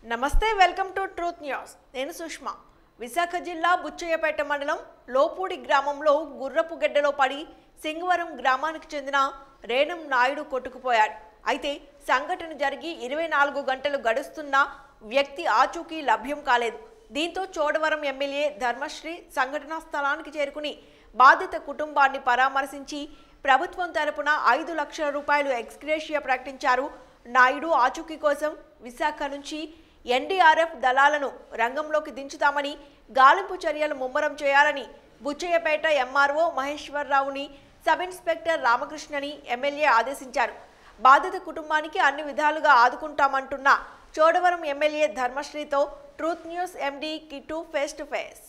నమస్తే welcome to truth news నేను సుష్మా విశాఖ జిల్లా బుచ్చయ్యపేట మండలం లోపూడి గ్రామంలో గుర్రపు గడ్డలో పడి సింగవరం గ్రామానికి చెందిన రేణం నాయుడు కొట్టుకుపోయాడు అయితే సంఘటన జరిగి ఇరవై నాలుగు గంటలు గడుస్తున్నా వ్యక్తి ఆచూకీ లభ్యం కాలేదు దీంతో చోడవరం ఎమ్మెల్యే ధర్మశ్రీ సంఘటనా స్థలానికి చేరుకుని బాధిత కుటుంబాన్ని పరామర్శించి ప్రభుత్వం తరపున ఐదు లక్షల రూపాయలు ఎక్స్గ్రేషియా ప్రకటించారు నాయుడు ఆచూకీ కోసం విశాఖ నుంచి ఎన్డీఆర్ఎఫ్ దళాలను రంగంలోకి దించుతామని గాలింపు చర్యలు ముమ్మరం చేయాలని బుచ్చయ్యపేట ఎంఆర్ఓ మహేశ్వరరావుని సబ్ ఇన్స్పెక్టర్ రామకృష్ణని ఎమ్మెల్యే ఆదేశించారు బాధిత కుటుంబానికి అన్ని విధాలుగా ఆదుకుంటామంటున్న చోడవరం ఎమ్మెల్యే ధర్మశ్రీతో ట్రూత్ న్యూస్ ఎండీ కిటు face to face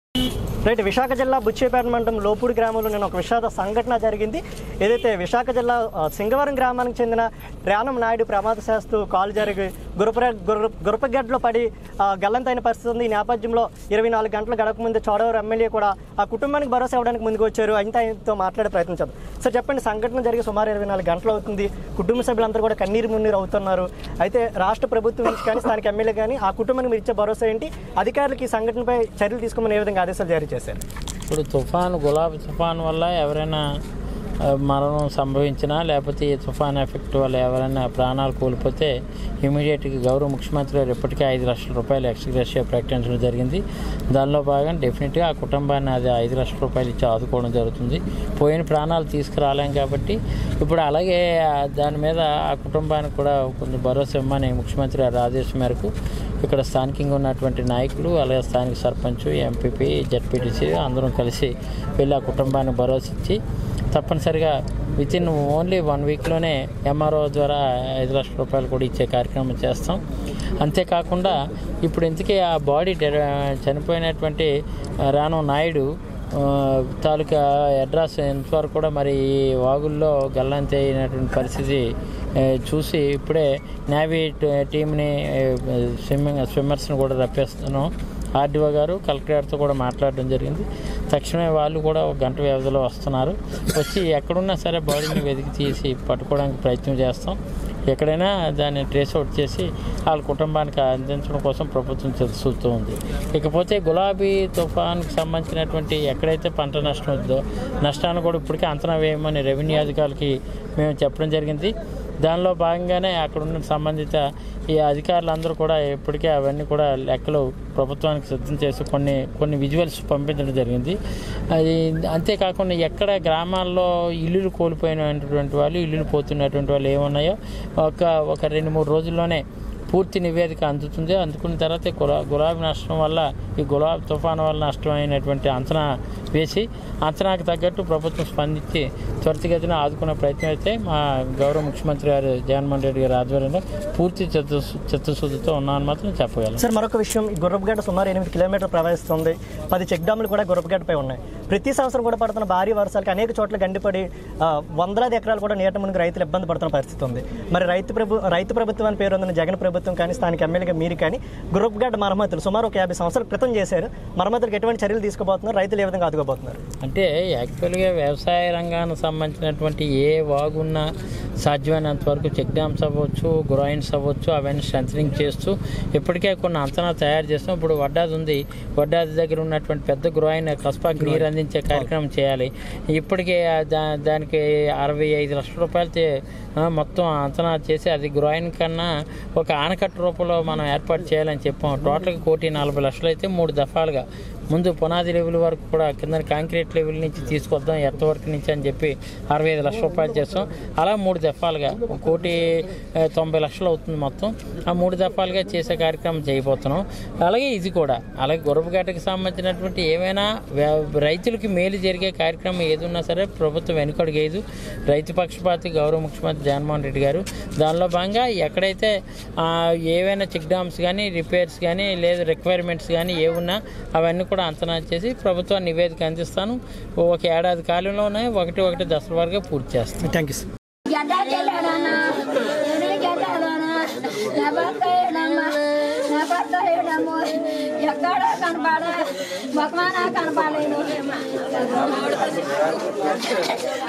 right Visakha జిల్లా బుచ్చేపేట మండలం లోపూడి గ్రామంలో నేను ఒక విషాద సంఘటన జరిగింది ఏదైతే విశాఖ జిల్లా ఆ, సింగవరం గ్రామానికి చెందిన రేణం నాయుడు ప్రమాద శాస్తు కాలు జరిగి గురపర గుర్ర గురపగడ్డలో పడి ఆ, గల్లంతైన పరిస్థితి ఉంది ఈ నేపథ్యంలో ఇరవై నాలుగు గంటలు గడకముందు చోడవరం ఎమ్మెల్యే కూడా ఆ కుటుంబానికి భరోసా ఇవ్వడానికి ముందుకు వచ్చారు అయితే ఆయనతో మాట్లాడే ప్రయత్నించారు సార్ చెప్పండి సంఘటన జరిగి సుమారు ఇరవై నాలుగు గంటలు అవుతుంది కుటుంబ సభ్యులందరూ కూడా కన్నీరు మున్నీరు అవుతున్నారు అయితే రాష్ట్ర ప్రభుత్వం నుంచి కానీ స్థానిక ఎమ్మెల్యే కానీ ఆ కుటుంబానికి మీరు ఇచ్చే భరోసా ఏంటి అధికారులకి ఈ సంఘటనపై చర్యలు తీసుకోమని ఏ విధంగా ఆదేశాలు జారీ చేశారు ఇప్పుడు తుఫాను గులాబీ తుఫాన్ వల్ల ఎవరైనా ఆ, మరణం సంభవించినా లేకపోతే ఈ తుఫాన్ ఎఫెక్ట్ వల్ల ఎవరైనా ప్రాణాలు కోల్పోతే ఇమీడియట్గా గౌరవ ముఖ్యమంత్రి గారు ఇప్పటికే ఐదు లక్షల రూపాయలు ఎక్స్గ్రేషియా ప్రకటించడం జరిగింది దానిలో భాగంగా డెఫినెట్గా ఆ కుటుంబాన్ని అది ఐదు లక్షల రూపాయలు ఇచ్చి ఆదుకోవడం జరుగుతుంది పోయిన ప్రాణాలు తీసుకురాలేం కాబట్టి ఇప్పుడు అలాగే ఆ, దాని మీద ఆ కుటుంబానికి కూడా కొంచెం భరోసా ఇవ్వమని ముఖ్యమంత్రి గారి ఆదేశం మేరకు ఇక్కడ స్థానికంగా ఉన్నటువంటి నాయకులు అలాగే స్థానిక సర్పంచ్ ఎంపీపీ జడ్పీటీసీ అందరం కలిసి వెళ్ళి ఆ కుటుంబాన్ని భరోసా ఇచ్చి తప్పనిసరిగా విత్ ఇన్ ఓన్లీ వన్ వీక్లోనే ఎంఆర్ఓ ద్వారా ఐదు లక్షల రూపాయలు కూడా ఇచ్చే కార్యక్రమం చేస్తాం అంతేకాకుండా ఇప్పుడు ఇంతకీ ఆ బాడీ డె- చనిపోయినటువంటి రాను నాయుడు ఆ, తాలూకా అడ్రస్ ఎంతవరకు కూడా మరి ఈ వాగుల్లో గల్లంతి అయినటువంటి పరిస్థితి ఆ, చూసి ఇప్పుడే నేవీ ట- టీంని ఆ, స్విమ్మింగ్ స్విమ్మర్స్ని కూడా రప్పిస్తున్నాం ఆర్డీఓ గారు కలెక్టర్ గారితో కూడా మాట్లాడడం జరిగింది తక్షణమే వాళ్ళు కూడా ఒక గంట వ్యవధిలో వస్తున్నారు వచ్చి ఎక్కడున్నా సరే బాడీని వెతికి తీసి పట్టుకోవడానికి ప్రయత్నం చేస్తాం ఎక్కడైనా దాన్ని ట్రేస్ అవుట్ చేసి వాళ్ళ కుటుంబానికి అందించడం కోసం ప్రభుత్వం చూస్తూ ఉంది ఇకపోతే గులాబీ తుఫాన్కి సంబంధించినటువంటి ఎక్కడైతే పంట నష్టం ఉందో నష్టాన్ని కూడా ఇప్పటికే అంచనా వేయమని రెవెన్యూ అధికారులకి మేము చెప్పడం జరిగింది దానిలో భాగంగానే అక్కడ ఉన్న సంబంధిత ఈ అధికారులందరూ కూడా ఇప్పటికే అవన్నీ కూడా లెక్కలు ప్రభుత్వానికి సిద్ధం చేసి కొన్ని కొన్ని విజువల్స్ పంపించడం జరిగింది అది అంతేకాకుండా ఎక్కడ గ్రామాల్లో ఇల్లులు కోల్పోయినటువంటి వాళ్ళు ఇల్లులు పోతున్నటువంటి వాళ్ళు ఏమున్నాయో ఒక ఒక రెండు మూడు రోజుల్లోనే పూర్తి నివేదిక అందుతుంది అందుకున్న తర్వాత ఈ గులా గులాబీ నష్టం వల్ల ఈ గులాబీ తుఫాను వల్ల నష్టమైనటువంటి అంచనా వేసి అంచనాకు తగ్గట్టు ప్రభుత్వం స్పందించి త్వరితగతిన ఆదుకునే ప్రయత్నం అయితే మా గౌరవ ముఖ్యమంత్రి గారు జగన్మోహన్ రెడ్డి గారి ఆధ్వర్యంలో పూర్తి చిత్త చిత్తశుద్ధితో ఉన్నామని మాత్రం చెప్పగలం సార్ మరొక విషయం ఈ గుర్రపుగడ్డ సుమారు ఎనిమిది కిలోమీటర్లు ప్రవహిస్తుంది పది చెక్ డ్యాములు కూడా గుర్రపుగడ్డపై ఉన్నాయి ప్రతి సంవత్సరం కూడా పడుతున్న భారీ వర్షాలకి అనేక చోట్ల గండిపడి ఆ, వందలాది ఎకరాలు కూడా నీట మునిగి రైతులు ఇబ్బంది పడుతున్న పరిస్థితి ఉంది మరి రైతు ప్రభు రైతు ప్రభుత్వం అని పేరు ఉందని జగన్ ప్రభుత్వం కానీ స్థానిక ఎమ్మెల్యేగా మీరు కానీ గుర్రపుగడ్డ మరమ్మతులు సుమారు ఒక యాభై సంవత్సరాల క్రితం చేశారు మరమ్మతులకు ఎటువంటి చర్యలు తీసుకోబోతున్నారు రైతులు ఏ విధంగా ఆదుకోబోతున్నారు అంటే యాక్చువల్గా వ్యవసాయ రంగానికి సంబంధించినటువంటి ఏ వాగున్నా సాధ్యమైనంత వరకు చెక్ డ్యామ్స్ అవ్వచ్చు గ్రాయిన్స్ అవ్వచ్చు అవన్నీ స్ట్రెంథనింగ్ చేస్తూ ఇప్పటికే కొన్ని అంచనా తయారు చేస్తాం ఇప్పుడు వడ్డాది ఉంది వడ్డాది దగ్గర ఉన్నటువంటి పెద్ద గ్రాయిన్ కస్పాకి నీరు అందించే కార్యక్రమం చేయాలి ఇప్పటికే ఆ దా దానికి అరవై ఐదు లక్షల రూపాయలు తే- ఆ, మొత్తం అంచనా చేసి అది గ్రాయిన్ కన్నా ఒక ఆనకట్ట రూపంలో మనం ఏర్పాటు చేయాలని చెప్పాం టోటల్గా కోటి నలభై లక్షలు అయితే మూడు దఫాలుగా ముందు పునాది లెవెల్ వరకు కూడా కింద కాంక్రీట్ లెవెల్ నుంచి తీసుకొద్దాం ఎర్త్ వర్క్ నుంచి అని చెప్పి అరవై ఐదు లక్షల రూపాయలు చేస్తాం అలా మూడు దఫాలుగా ఒక కోటి ఆ, తొంభై లక్షలు అవుతుంది మొత్తం ఆ మూడు దఫాలుగా చేసే కార్యక్రమం చేయబోతున్నాం అలాగే ఇది కూడా అలాగే గురబగేటకి సంబంధించినటువంటి ఏమైనా వ్య- రైతులకి మేలు జరిగే కార్యక్రమం ఏది ఉన్నా సరే ప్రభుత్వం వెనుకడుగేదు రైతు పక్షపాతి గౌరవ ముఖ్యమంత్రి జగన్మోహన్ రెడ్డి గారు దానిలో భాగంగా ఎక్కడైతే ఆ, ఏవైనా చెక్ డ్యామ్స్ కానీ రిపేర్స్ కానీ లేదా రిక్వైర్మెంట్స్ కానీ ఏ ఉన్నా అవన్నీ కూడా అంచనా చేసి ప్రభుత్వాన్ని నివేదిక అందిస్తాను ఒక ఏడాది కాలంలో ఉన్నాయి ఒకటి ఒకటి దసరా వరకు పూర్తి చేస్తాను థ్యాంక్ యూ సార్ గడ్డకెళ్ళాడన్నా నేను గడ్డాడన్నా నా భర్త ఏడమ్మా నా భర్త ఏడమ్మో ఎక్కడ కనపడ మొక్కమాన కనపడలేదు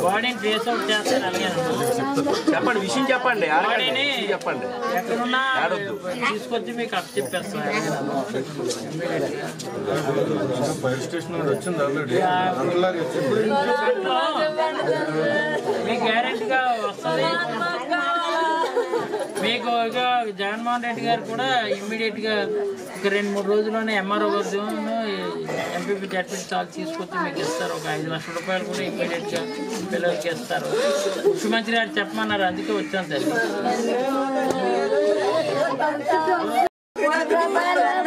బాడీని ట్రేస్ అవుట్ చేస్తారు అలాగే చెప్పండి విషయం చెప్పండి ఆడకండి. బాడీని విషయం చెప్పండి ఎక్కడున్నా ఏడొద్దు. తీసుకొచ్చి మీకు అప్ చెప్పేస్తాం ఫైర్ స్టేషన్ నుండి వచ్చింది ఆల్రెడీ మీకు గ్యారెంటీగా వస్తుంది మీకు ఇక జగన్మోహన్ రెడ్డి గారు కూడా ఇమ్మీడియట్ గా ఒక రెండు మూడు రోజుల్లోనే ఎంఆర్ఓ వద్ద ఎంపీపీ జడ్పీ చాలు తీసుకొచ్చి మీకు ఇస్తారు ఒక ఐదు లక్షల రూపాయలు కూడా ఇమ్మీడియట్ గా పిల్లలకి ఇస్తారు ముఖ్యమంత్రి గారు చెప్పమన్నారు అందుకే వచ్చాను తల్లి Bye.